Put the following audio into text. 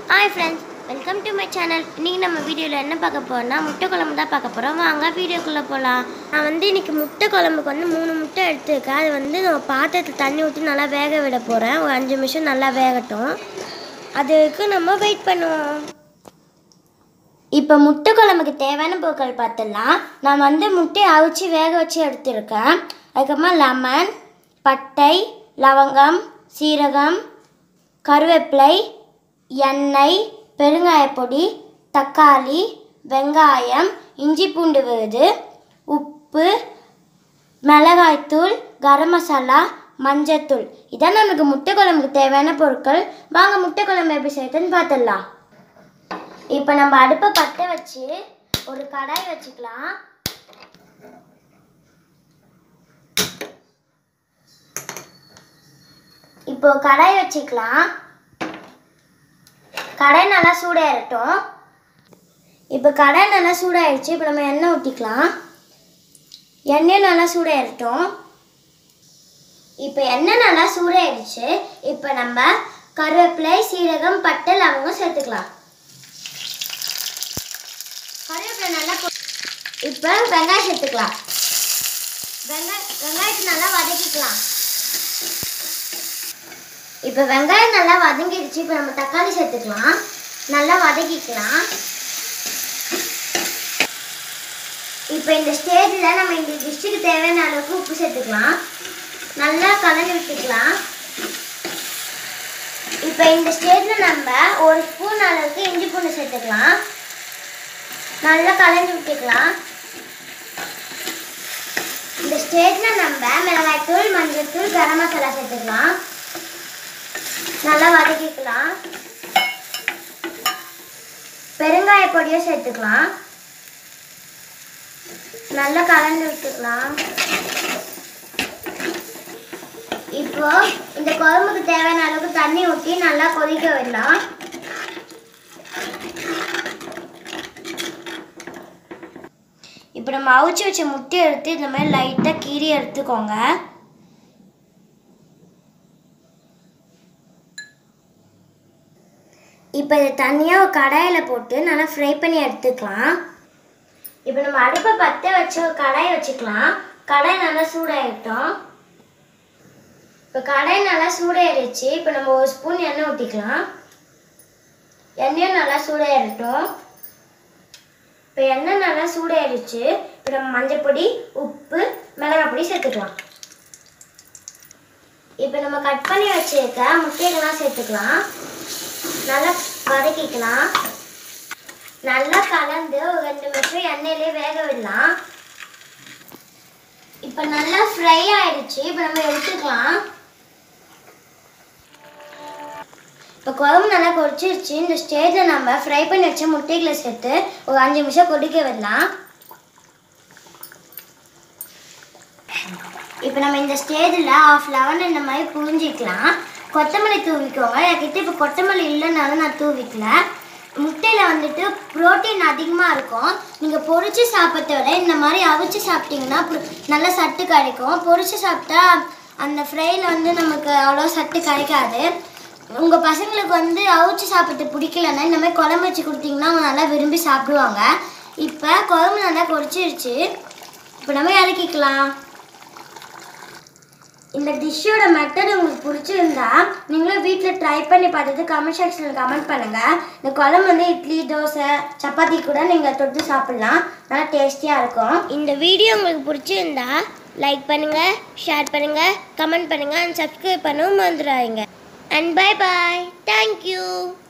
hi friends welcome to my channel இன்றைக்கி நம்ம வீடியோவில் என்ன பார்க்க போறோம்னா முட்டை குழம்பு தான் பார்க்க போகிறோம் வாங்க வீடியோக்குள்ளே போகலாம் நான் வந்து இன்றைக்கி முட்டை குழம்புக்கு வந்து மூணு முட்டை எடுத்துருக்கேன் அது வந்து நம்ம பாத்திரத்தில் தண்ணி ஊற்றி நல்லா வேக விட போகிறேன் ஒரு அஞ்சு நிமிஷம் நல்லா வேகட்டும் அதுக்கு நம்ம வெயிட் பண்ணுவோம் இப்போ முட்டை குழம்புக்கு தேவையான பொருட்கள் பார்த்துடலாம் நான் வந்து முட்டையை அவிச்சு வேக வச்சு எடுத்திருக்கேன் அதுக்கப்புறமா லெமன் பட்டை லவங்கம் சீரகம் கருவேப்பிலை எண்ணெய் பெருங்காயப்பொடி தக்காளி வெங்காயம் இஞ்சி பூண்டு விழுது உப்பு மிளகாய்த்தூள் கரம் மசாலா மஞ்சத்தூள் இதான் நமக்கு முட்டை குழம்புக்கு தேவையான பொருட்கள் வாங்க முட்டை குழம்பு எப்படி செய்யுதுன்னு பார்த்துடலாம் இப்போ நம்ம அடுப்பை பற்ற வச்சு ஒரு கடாய் வச்சுக்கலாம் இப்போ கடாய் வச்சுக்கலாம் கடாய் நல்லா சூடாயிரட்டும் இப்போ கடாய் நல்லா சூடாயிடுச்சு இப்போ நம்ம எண்ணெய் ஊற்றிக்கலாம் எண்ணெய் நல்லா சூடாயிரட்டும் இப்போ எண்ணெய் நல்லா சூடாயிடுச்சு இப்போ நம்ம கருவேப்பிலை சீரகம் பட்டை லவங்கம் சேர்த்துக்கலாம் கருவேப்பிலை நல்லா பொ- இப்போ வெங்காயம் சேர்த்துக்கலாம் வெங்காய வெங்காயத்தை நல்லா வதக்கிக்கலாம் இப்போ வெங்காயம் நல்லா வதங்கிடுச்சு இப்போ நம்ம தக்காளி சேர்த்துக்கலாம் நல்லா வதக்கிக்கலாம் இப்போ இந்த ஸ்டேஜில் நம்ம இந்த டிஷ்ஷுக்கு தேவையான அளவுக்கு உப்பு சேர்த்துக்கலாம் நல்லா கலந்து விட்டுக்கலாம் இப்போ இந்த ஸ்டேஜில் நம்ம ஒரு ஸ்பூன் அளவுக்கு இஞ்சி பூண்டு சேர்த்துக்கலாம் நல்லா கலந்து விட்டுக்கலாம் இந்த ஸ்டேஜில் நம்ம மிளகாய்த்தூள் மஞ்சள்தூள் கரம் மசாலா சேர்த்துக்கலாம் நல்லா வதக்கிக்கலாம் பெருங்காய பொடியை சேர்த்துக்கலாம் நல்லா கலந்து விட்டுக்கலாம் இப்போ இந்த குழம்புக்கு தேவையான அளவுக்கு தண்ணி ஊற்றி நல்லா கொதிக்க விடலாம் இப்போ நம்ம அவிச்சு வச்ச முட்டையை எடுத்து இந்த மாதிரி லைட்டாக கீறி எடுத்துக்கோங்க இப்போ இதை தனியாக ஒரு கடாயில் போட்டு நல்லா ஃப்ரை பண்ணி எடுத்துக்கலாம் இப்போ நம்ம அடுப்பை பற்ற வச்சு ஒரு கடாய் வச்சுக்கலாம் கடாய் நல்லா சூடாயிட்டோம் இப்போ கடாய் நல்லா சூடாயிடுச்சு இப்போ நம்ம ஒரு ஸ்பூன் எண்ணெய் ஊற்றிக்கலாம் எண்ணெயும் நல்லா சூடாயிரட்டும் இப்போ எண்ணெய் நல்லா சூடாயிடுச்சு இப்போ நம்ம மஞ்சள் பொடி உப்பு மிளகாய் பொடி சேர்த்துக்கலாம் இப்போ நம்ம கட் பண்ணி வச்சிருக்க முட்டைகள்லாம் சேர்த்துக்கலாம் நல்லா வதக்கிக்கலாம் நல்லா கலந்து ஒரு ரெண்டு நிமிஷம் எண்ணெயிலே வேக விடலாம் இப்போ நல்லா ஃப்ரை ஆயிடுச்சு இப்போ நம்ம எடுத்துக்கலாம் இப்போ குழம்பு நல்லா கொதிச்சிருச்சு இந்த ஸ்டேஜில் நம்ம ஃப்ரை பண்ணி வச்ச முட்டைகளை சேர்த்து ஒரு அஞ்சு நிமிஷம் கொதிக்க விடலாம் இப்போ நம்ம இந்த ஸ்டேஜில் ஆஃப் லெவன் இந்த மாதிரி புரிஞ்சிக்கலாம் கொத்தமல்லி தூவிக்கோங்க என்கிட்ட இப்போ கொத்தமல்லி இல்லைனாலும் நான் தூவிக்கல முட்டையில் வந்துட்டு புரோட்டீன் அதிகமாக இருக்கும் நீங்கள் பொரிச்சு சாப்பிட்றத விட இந்த மாதிரி அவிச்சு சாப்பிட்டீங்கன்னா புர- நல்ல சத்து கிடைக்கும் பொரிச்சு சாப்பிட்டா அந்த ஃப்ரையில் வந்து நமக்கு அவ்வளோ சத்து கிடைக்காது உங்கள் பசங்களுக்கு வந்து அவிச்சு சாப்பிட்டு பிடிக்கலன்னா இந்த மாதிரி குழம்பு வச்சு கொடுத்தீங்கன்னா அவங்க நல்லா விரும்பி சாப்பிடுவாங்க இப்போ குழம்பு நல்லா கொதிச்சிருச்சு இப்போ நம்ம இறக்கிக்கலாம் இந்த டிஷ்ஷோட மெத்தட் உங்களுக்கு பிடிச்சிருந்தா நீங்களும் வீட்டில் ட்ரை பண்ணி பார்த்துட்டு கமெண்ட் செக்ஷனில் கமெண்ட் பண்ணுங்கள் இந்த குழம்பு வந்து இட்லி தோசை சப்பாத்தி கூட நீங்கள் தொட்டு சாப்பிட்லாம் நல்லா டேஸ்டியாக இருக்கும் இந்த வீடியோ உங்களுக்கு பிடிச்சிருந்தா லைக் பண்ணுங்கள் ஷேர் பண்ணுங்கள் கமெண்ட் பண்ணுங்கள் அண்ட் சப்ஸ்கிரைப் பண்ணவும் மறந்துடாதீங்க அண்ட் பை பாய் தேங்க்யூ